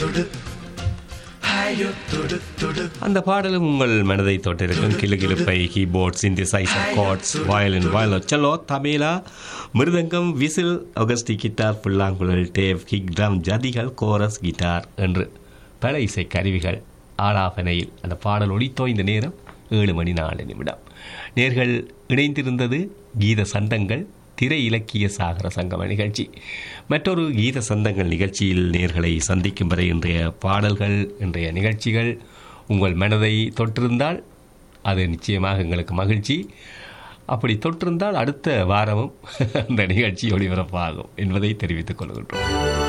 அந்த பாடலும் உங்கள் மனதை தொட்டிருக்கும் கிளுகிழுப்பை keyboard synthesizer chords violin viola cello tabla mridangam whistle acoustic guitar புல்லாங்குழல் டேப் கிக் ட்ரம் ஜதிகள் கோரஸ் கிட்டார் என்று பல இசை கருவிகள் ஆலாபனையில் அந்த பாடல் ஒலித்தோ இந்த நேரம் ஏழு மணி நாலு நிமிடம் நேர்கள் இணைந்திருந்தது கீத சந்தங்கள் திரை இலக்கிய சாகர சங்கம நிகழ்ச்சி மற்றொரு கீத சந்தங்கள் நிகழ்ச்சியில் நேர்களை சந்திக்கும் வரை இன்றைய பாடல்கள் இன்றைய நிகழ்ச்சிகள் உங்கள் மனதை தொற்றிருந்தால் அது நிச்சயமாக எங்களுக்கு மகிழ்ச்சி அப்படி தொற்றிருந்தால் அடுத்த வாரமும் அந்த நிகழ்ச்சி ஒளிபரப்பாகும் என்பதை தெரிவித்துக் கொள்கின்றோம்